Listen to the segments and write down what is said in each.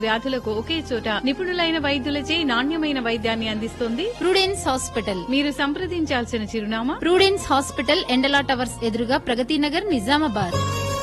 వ్యాధులకు ఒకే చోట నిపుణులైన వైద్యులచే నాణ్యమైన వైద్యాన్ని అందిస్తోంది ప్రూడెన్స్ హాస్పిటల్ మీరు సంప్రదించాల్సిన చిరునామా ప్రూడెన్స్ హాస్పిటల్ ఎండలా టవర్స్ ఎదురుగా ప్రగతి నగర్ నిజామాబాద్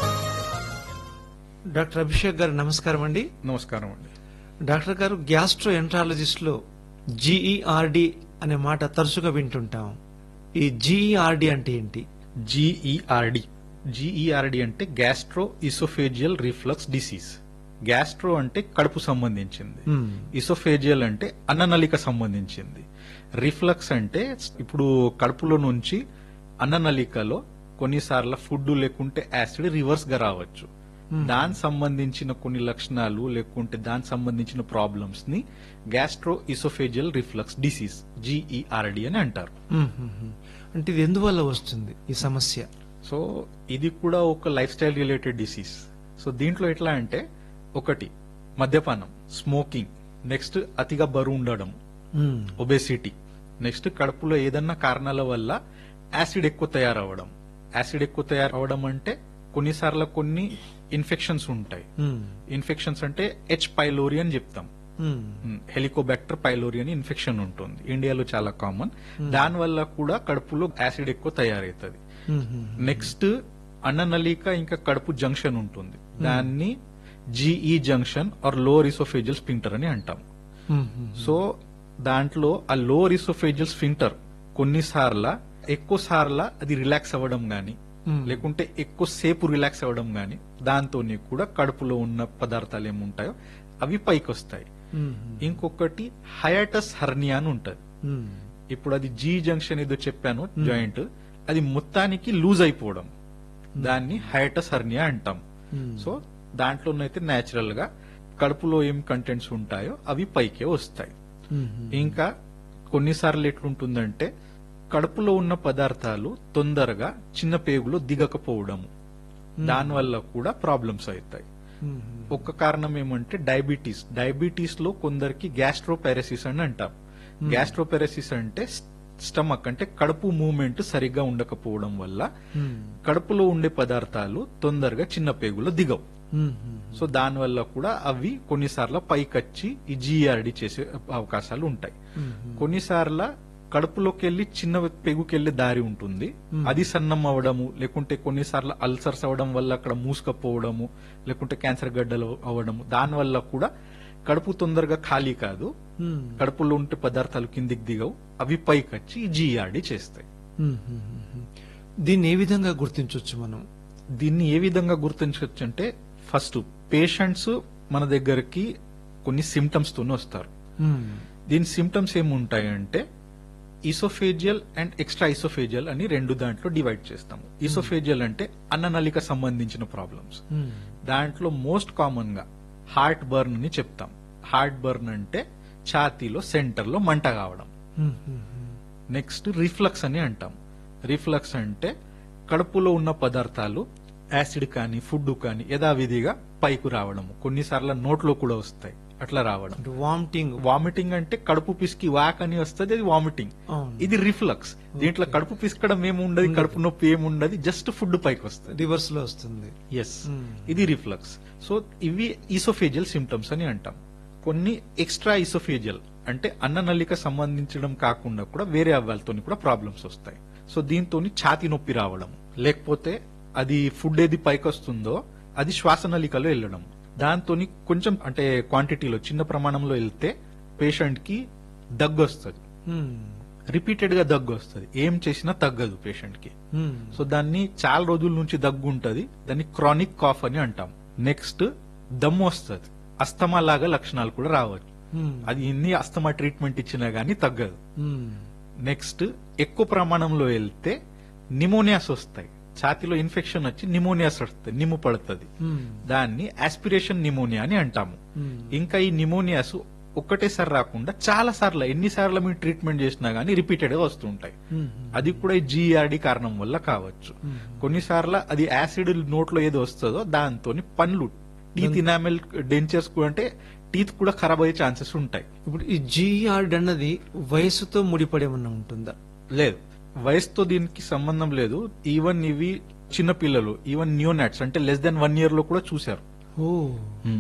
డాక్టర్ అభిషేక్ గారు నమస్కారం అండి నమస్కారం అండి డాక్టర్ గారు గ్యాస్ట్రో ఎంట్రాలజిస్ట్ లో జీఈఆర్డి అనే మాట తరచుగా వింటుంటాం ఈ జీఈఆర్డి అంటే ఏంటి జీఈఆర్డి జీఈఆర్డి అంటే gastro oesophageal reflux disease gastro అంటే కడుపు సంబంధించింది Hmm. ఇసోఫేజియల్ అంటే అన్ననళిక సంబంధించింది రిఫ్లక్స్ అంటే ఇప్పుడు కడుపులో నుంచి అన్ననళికలో కొన్నిసార్లు ఫుడ్ లేకుంటే యాసిడ్ రివర్స్ గా రావచ్చు దానికి సంబంధించిన కొన్ని లక్షణాలు లేకుంటే దానికి సంబంధించిన ప్రాబ్లమ్స్ ని gastro oesophageal reflux disease GERD అని అంటారు మ్మ్, మ్మ్, మ్మ్. అంటే ఇది ఎందువల్ల వస్తుంది ఈ సమస్య సో ఇది కూడా ఒక lifestyle related disease so దీంట్లో ఎట్లా అంటే ఒకటి మద్యపానం స్మోకింగ్ నెక్స్ట్ అతిగా బరువు ఉండడం మ్మ్. ఒబేసిటీ నెక్స్ట్ కడుపులో ఏదన్నా కారణాల వల్ల యాసిడ్ ఎక్కువ తయారవడం యాసిడ్ ఎక్కువ తయారవడం అంటే కొన్నిసార్లు కొన్ని ఇన్ఫెక్షన్స్ ఉంటాయి మ్మ్. ఇన్ఫెక్షన్స్ అంటే హెచ్ పైలోరి అని చెప్తాం మ్మ్. హెలికోబాక్టర్ పైలోరి అని ఇన్ఫెక్షన్ ఉంటుంది ఇండియాలో చాలా కామన్ దాని వల్ల కూడా కడుపులో యాసిడ్ ఎక్కువ తయారవుతుంది మ్మ్, మ్మ్. నెక్స్ట్ అన్ననళిక ఇంకా కడుపు జంక్షన్ ఉంటుంది దాన్ని GE junction or lower oesophageal sphincter అని అంటాం మ్మ్, మ్మ్. సో దాంట్లో ఆ లోవర్ ఇసోఫేజియల్ స్పింటర్ కొన్నిసార్ల ఎక్కువ సార్ల అది రిలాక్స్ అవ్వడం గాని Hmm. లేకుంటే ఎక్కువ సేపు రిలాక్స్ అవ్వడం గాని దాంతో కూడా కడుపులో ఉన్న పదార్థాలు ఏముంటాయో అవి పైకి వస్తాయి మ్మ్, ఇంకొకటి హయాటస్ హర్నియా అని ఉంటది మ్మ్. ఇప్పుడు అది జీ జంక్షన్ ఏదో చెప్పాను జాయింట్ అది మొత్తానికి లూజ్ అయిపోవడం దాన్ని హైటస్ హర్నియా అంటాం Hmm. సో దాంట్లోనైతే నేచురల్ గా కడుపులో ఏం కంటెంట్స్ ఉంటాయో అవి పైకే వస్తాయి మ్మ్, మ్మ్. ఇంకా కొన్నిసార్లు ఎట్లుంటుందంటే కడుపులో ఉన్న పదార్థాలు తొందరగా చిన్న పేగులో దిగకపోవడము దానివల్ల కూడా ప్రాబ్లమ్స్ అవుతాయి మ్మ్. ఒక కారణం ఏమంటే డయాబెటీస్ డయాబెటీస్ లో కొందరికి గ్యాస్ట్రోపారసిస్ అని అంటాం గ్యాస్ట్రోపారసిస్ అంటే స్టమక్ అంటే కడుపు మూవ్మెంట్ సరిగ్గా ఉండకపోవడం వల్ల మ్మ్. కడుపులో ఉండే పదార్థాలు తొందరగా చిన్న పేగులో దిగవు మ్మ్, మ్మ్. సో దానివల్ల కూడా అవి కొన్నిసార్లు పైకొచ్చి ఈ జీఆర్డి చేసే అవకాశాలు ఉంటాయి మ్మ్. కొన్నిసార్లు కడుపులోకి వెళ్లి చిన్న పెగుకి వెళ్లే దారి ఉంటుంది అది సన్నం అవ్వడము లేకుంటే కొన్నిసార్లు అల్సర్స్ అవ్వడం వల్ల అక్కడ మూసుకపోవడము లేకుంటే క్యాన్సర్ గడ్డలు అవ్వడము దాని వల్ల కూడా కడుపు తొందరగా ఖాళీ కాదు మ్మ్. కడుపులో ఉంటే పదార్థాలు కిందికి దిగవు అవి పైకి వచ్చి జీఆర్డి చేస్తాయి మ్మ్, మ్మ్, మ్మ్. దీన్ని ఏ విధంగా గుర్తించవచ్చు మనం దీన్ని ఏ విధంగా గుర్తించవచ్చు అంటే ఫస్ట్ పేషెంట్స్ మన దగ్గరికి కొన్ని సిమ్టమ్స్ తోనే వస్తారు మ్మ్. దీని సిమ్టమ్స్ ఏముంటాయంటే ఈసోఫేజియల్ అండ్ ఎక్స్ట్రా ఈసోఫేజియల్ అని రెండు దాంట్లో డివైడ్ చేస్తాము ఈసోఫేజియల్ అంటే అన్ననళిక సంబంధించిన ప్రాబ్లమ్స్ మ్మ్. దాంట్లో మోస్ట్ కామన్ గా హార్ట్ బర్న్ అని చెప్తాం హార్ట్ బర్న్ అంటే ఛాతీలో సెంటర్ లో మంట కావడం మ్మ్, మ్మ్, మ్మ్. నెక్స్ట్ రిఫ్లక్స్ అని అంటాం రిఫ్లక్స్ అంటే కడుపులో ఉన్న పదార్థాలు యాసిడ్ కానీ ఫుడ్ కానీ యథావిధిగా పైకి రావడము కొన్నిసార్లు నోట్లో కూడా వస్తాయి అట్లా రావడం అంటే వామిటింగ్ వామిటింగ్ అంటే కడుపు పిసికి వాక్ అని వస్తుంది అది వామిటింగ్ అవును. ఇది రిఫ్లక్స్ దీంట్లో కడుపు పిసకడం ఏముండదు కడుపు నొప్పి ఏముండదు జస్ట్ ఫుడ్ పైకి వస్తుంది రివర్స్ లో వస్తుంది ఎస్ Hmm. ఇది రిఫ్లక్స్ సో ఇవి ఈసోఫేజియల్ సిమ్టమ్స్ అని అంటాం కొన్ని ఎక్స్ట్రా ఈసోఫేజియల్ అంటే అన్ననళిక సంబంధించడం కాకుండా కూడా వేరే అవ్వాలతో కూడా ప్రాబ్లమ్స్ వస్తాయి సో దీంతో ఛాతి నొప్పి రావడం లేకపోతే అది ఫుడ్ ఏది పైకి వస్తుందో అది శ్వాసనళికలో వెళ్ళడం దాంతో కొంచెం అంటే క్వాంటిటీలో చిన్న ప్రమాణంలో వెళ్తే పేషెంట్ కి దగ్గు వస్తుంది మ్మ్. రిపీటెడ్ గా దగ్గు వస్తుంది ఏం చేసినా తగ్గదు పేషెంట్ కి మ్మ్. సో దాన్ని చాలా రోజుల నుంచి దగ్గు ఉంటది దాన్ని క్రానిక్ కాఫ్ అని అంటాం నెక్స్ట్ దమ్ము వస్తుంది అస్తమా లాగా లక్షణాలు కూడా రావచ్చు మ్మ్. అది ఎన్ని అస్తమా ట్రీట్మెంట్ ఇచ్చినా గానీ తగ్గదు మ్మ్. నెక్స్ట్ ఎక్కువ ప్రమాణంలో వెళ్తే నిమోనియాస్ వస్తాయి ఛాతీలో ఇన్ఫెక్షన్ వచ్చి నిమోనియాస్ వస్తాయి నిమ్ము పడుతుంది మ్మ్. దాన్ని ఆస్పిరేషన్ నిమోనియా అని అంటాము మ్మ్. ఇంకా ఈ నిమోనియాస్ ఒక్కటేసారి రాకుండా చాలా సార్లు ఎన్నిసార్లు మీరు ట్రీట్మెంట్ చేసినా గానీ రిపీటెడ్ గా వస్తుంటాయి మ్మ్. అది కూడా ఈ జీఆర్డి కారణం వల్ల కావచ్చు కొన్నిసార్లు అది యాసిడ్ నోట్లో ఏదో వస్తుందో దాంతో పండ్లు టీత్ ఇనామెల్ డెంచర్స్ కూడా అంటే టీత్ కూడా ఖరాబ్ అయ్యే ఛాన్సెస్ ఉంటాయి ఇప్పుడు ఈ జీఆర్డ్ అన్నది వయసుతో ముడిపడి ఏమన్నా ఉంటుందా లేదు వయసుతో దీనికి సంబంధం లేదు ఈవెన్ ఇవి చిన్న పిల్లలు ఈవెన్ న్యూ నట్స్ అంటే లెస్ దెన్ వన్ ఇయర్ లో కూడా చూశారు ఓ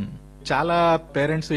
చాలా పేరెంట్స్